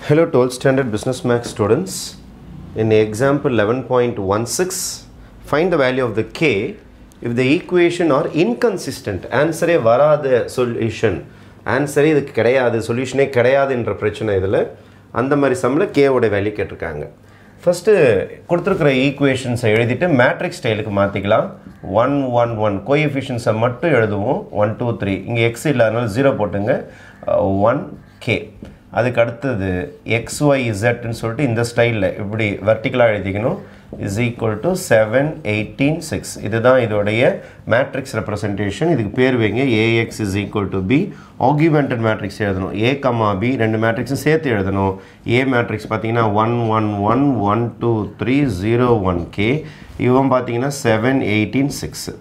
Hello 12th standard business max students. In example 11.16, find the value of the k if the equation are inconsistent. ஆன்சரே வராத solution ஆன்சரே இதுக்கு கிடையாது சொல்யூஷனே கிடையாதுன்ற பிரச்சனை இதில் அந்த மாதிரி சம்மில் கேவோட வேல்யூ கேட்டிருக்காங்க ஃபஸ்ட்டு கொடுத்துருக்குற ஈக்குவேஷன்ஸை எழுதிட்டு மேட்ரிக்ஸ் ஸ்டைலுக்கு மாற்றிக்கலாம் ஒன் ஒன் ஒன் கோஎஃபிஷியன்ஸை மட்டும் எழுதுவோம் ஒன் டூ த்ரீ இங்கே எக்ஸ் இல்லாதனால ஜீரோ போட்டுங்க ஒன் கே அதுக்கு அடுத்தது எக்ஸ் ஒய் இசட்னு சொல்லிட்டு இந்த ஸ்டைலில் இப்படி வெர்டிக்கலாக எழுதிக்கணும் is equal to seven eighteen six இதுதான் இதோடைய மேட்ரிக்ஸ் ரெப்ரசன்டேஷன் இதுக்கு பேர் வைங்க AX is equal to B augmented matrix எழுதணும் ஏ கமா பி ரெண்டு மேட்ரிக்ஸும் சேர்த்து எழுதணும் ஏ மேட்ரிக்ஸ் பார்த்தீங்கன்னா one one one one two three zero one k இவன் பார்த்தீங்கன்னா செவன் எயிட்டீன் சிக்ஸு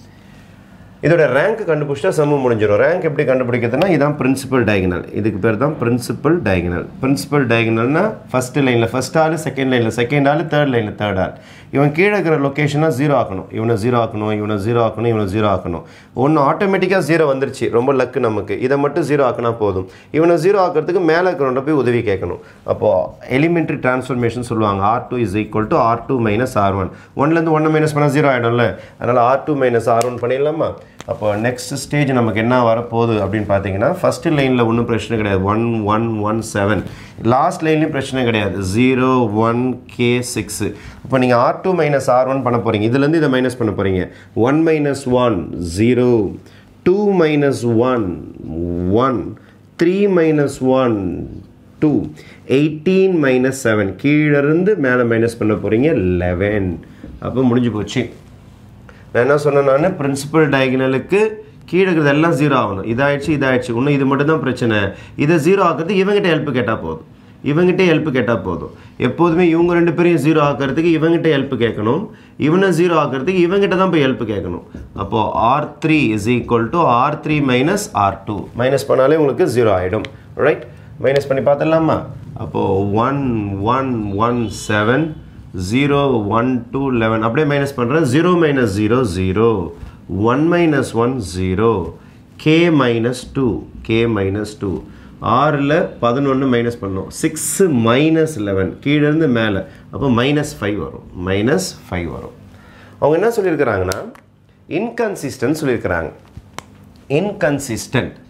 இதோட ரேங்க் கண்டுபிடிச்சா சமம் முடிஞ்சிடும் ரேங்க் எப்படி கண்டுபிடிக்கிறதுனா இதான் பிரின்சிபல் டயகனல் இதுக்கு பேர் தான் பிரின்சிபல் டயகனல் பிரின்சிபல் டயகனல்னா ஃபர்ஸ்ட் லைனில் ஃபர்ஸ்ட் ஆள் செகண்ட் லைனில் செகண்ட் ஆள் தேர்ட் லைனில் தேர்ட் ஆள் இவன் கீழே இருக்கிற லொக்கேஷனாக ஜீரோ ஆக்கணும் இவனை ஜீரோ ஆக்கணும் இவனை ஜீரோ ஆக்கணும் இவனை ஜீரோ ஆக்கணும் ஒன்று ஆட்டோமேட்டிக்காக ஜீரோ வந்துருச்சு ரொம்ப லக்கு நமக்கு இதை மட்டும் ஜீரோ ஆக்கினா போதும் இவனை ஜீரோ ஆக்கிறதுக்கு மேலே இருக்கிறவன்ட்ட போய் உதவி கேட்கணும் அப்போது எலிமெண்ட்ரி டிரான்ஸ்ஃபர்மேஷன் சொல்லுவாங்க R two is equal to R two minus R one ஒன்லேருந்து ஒன்று மைனஸ் பண்ணால் ஜீரோ ஆகிடும்ல அதனால் R two minus R one பண்ணிடலாமா அப்போ நெக்ஸ்ட் ஸ்டேஜ் நமக்கு என்ன வரப்போகுது அப்படின்னு பார்த்தீங்கன்னா ஃபஸ்ட் லைனில் ஒன்றும் பிரச்சனை கிடையாது one one one seven last லைன்லேயும் பிரச்சனை கிடையாது ஜீரோ ஒன் கே சிக்ஸு இப்போ நீங்கள் R two minus R one பண்ண போகிறீங்க இதுலேருந்து இதை மைனஸ் பண்ண போகிறீங்க one minus one zero two minus one one three minus one two eighteen minus seven கீழேருந்து மேலே மைனஸ் பண்ண போகிறீங்க லெவன் அப்போ முடிஞ்சு போச்சு நான் என்ன சொன்னேன் நான் பிரின்சிபல் டயகனலுக்கு கீழே இருக்கிறது எல்லாம் ஜீரோ ஆகணும் இதாயிடுச்சு இதாயிடுச்சு இன்னும் இது மட்டும் தான் பிரச்சனை இதை ஜீரோ ஆக்கிறதுக்கு இவங்ககிட்ட ஹெல்ப் கேட்டால் போதும் இவங்ககிட்ட ஹெல்ப் கேட்டால் போதும் எப்போதுமே இவங்க ரெண்டு பேரையும் ஜீரோ ஆக்கிறதுக்கு இவங்ககிட்ட ஹெல்ப் கேட்கணும் இவனை ஜீரோ ஆக்கிறதுக்கு இவங்ககிட்ட தான் போய் ஹெல்ப் கேட்கணும் அப்போது R three is equal to R three minus R two minus பண்ணாலே உங்களுக்கு ஜீரோ ஆகிடும் ரைட் மைனஸ் பண்ணி பார்த்துடலாமா அப்போது one one one seven zero one two eleven அப்படியே மைனஸ் பண்ணுறேன் zero minus zero zero one minus one zero k minus two k minus two ஆறில் பதினொன்று மைனஸ் பண்ணோம் சிக்ஸு மைனஸ் லெவன் கீழேருந்து மேலே அப்போ மைனஸ் ஃபைவ் வரும் மைனஸ் ஃபைவ் வரும் அவங்க என்ன சொல்லியிருக்கிறாங்கன்னா இன்கன்சிஸ்டன்ட் சொல்லியிருக்கிறாங்க இன்கன்சிஸ்டன்ட்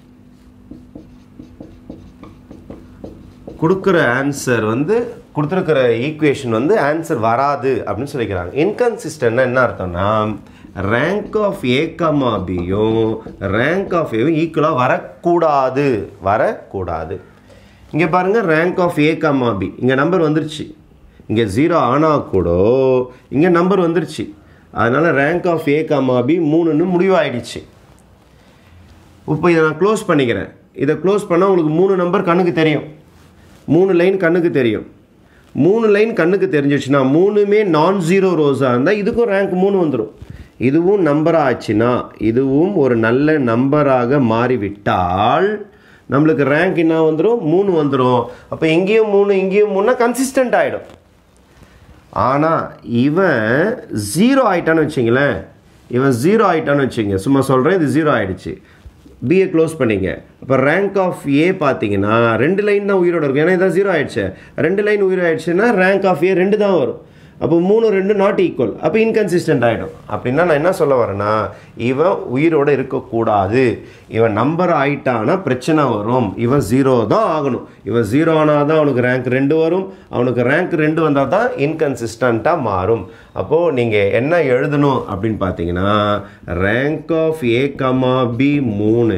கொடுக்குற ஆன்சர் வந்து கொடுத்துருக்கிற ஈக்குவேஷன் வந்து ஆன்சர் வராது அப்படின்னு சொல்லிக்கிறாங்க இன்கன்சிஸ்டன்ட்னா என்ன அர்த்தம்னா ரேங்க் ஆஃப் ஏ கமா பியும் ரேங்க் ஆஃப் ஏவும் ஈக்குவலாக வரக்கூடாது வரக்கூடாது இங்கே பாருங்கள் rank of A comma B இங்கே நம்பர் வந்துருச்சு இங்கே ஜீரோ ஆனால் கூட இங்கே நம்பர் வந்துருச்சு அதனால் rank of A comma B மூணுன்னு முடிவாயிடுச்சு இப்போ இதை நான் க்ளோஸ் பண்ணிக்கிறேன் இதை க்ளோஸ் பண்ணால் உங்களுக்கு மூணு நம்பர் கண்ணுக்கு தெரியும் மூணு லைன் கண்ணுக்கு தெரியும் மூணு லைன் கண்ணுக்கு தெரிஞ்சிச்சுன்னா மூணுமே நான் ஜீரோ ரோஸாக இருந்தால் இதுக்கும் ரேங்க் மூணு வந்துடும் இதுவும் நம்பர் ஆச்சுன்னா இதுவும் ஒரு நல்ல நம்பராக மாறிவிட்டால் நம்மளுக்கு ரேங்க் என்ன வந்துடும் மூணு வந்துடும் அப்போ எங்கேயும் மூணு இங்கேயும் மூணுனா கன்சிஸ்டண்ட் ஆகிடும் ஆனால் இவன் ஜீரோ ஆயிட்டான்னு வச்சிங்களேன் இவன் ஜீரோ ஆயிட்டான்னு வச்சுங்க சும்மா சொல்கிறேன் இது ஜீரோ ஆயிடுச்சு பிஏ க்ளோஸ் பண்ணிங்க இப்போ ரேங்க் ஆஃப் ஏ பார்த்தீங்கன்னா ரெண்டு லைன் தான் உயிரோட இருக்கும் ஏன்னா இதான் ஜீரோ ஆயிடுச்சு ரெண்டு லைன் உயிர் ஆயிடுச்சுன்னா ரேங்க் ஆஃப் ஏ ரெண்டு தான் வரும் அப்போ மூணு ரெண்டு நாட் ஈக்குவல் அப்போ இன்கன்சிஸ்டன்ட் ஆகிடும் அப்படின்னா நான் என்ன சொல்ல வரேன்னா இவன் உயிரோடு இருக்கக்கூடாது இவன் நம்பர் ஆயிட்டானா பிரச்சனை வரும் இவன் ஜீரோ தான் ஆகணும் இவன் ஜீரோ ஆனால் தான் அவனுக்கு ரேங்க் ரெண்டு வரும் அவனுக்கு ரேங்க் ரெண்டு வந்தால் தான் இன்கன்சிஸ்டண்ட்டாக மாறும் அப்போது நீங்கள் என்ன எழுதணும் அப்படின்னு பார்த்தீங்கன்னா rank of A comma B மூணு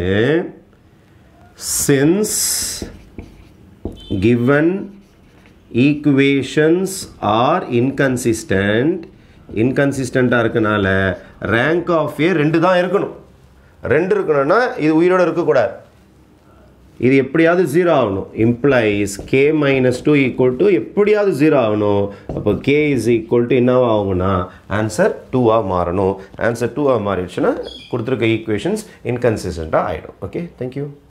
since given equations are inconsistent இன்கன்சிஸ்டண்ட்டாக இருக்கனால ரேங்க் ஆஃப் ஏ ரெண்டு தான் இருக்கணும் ரெண்டு இருக்கணும்னா இது உயிரோடு இருக்கக்கூடாது இது எப்படியாவது ஜீரோ ஆகணும் implies k minus two equal to எப்படியாவது ஜீரோ ஆகணும் அப்போ கே இஸ் ஈக்குவல் டு என்னவா ஆகும்னா ஆன்சர் டூவாக மாறணும் ஆன்சர் டூவாக மாறிடுச்சுன்னா கொடுத்துருக்க ஈக்குவேஷன்ஸ் இன்கன்சிஸ்டண்ட்டாக ஆகிடும் ஓகே தேங்க்யூ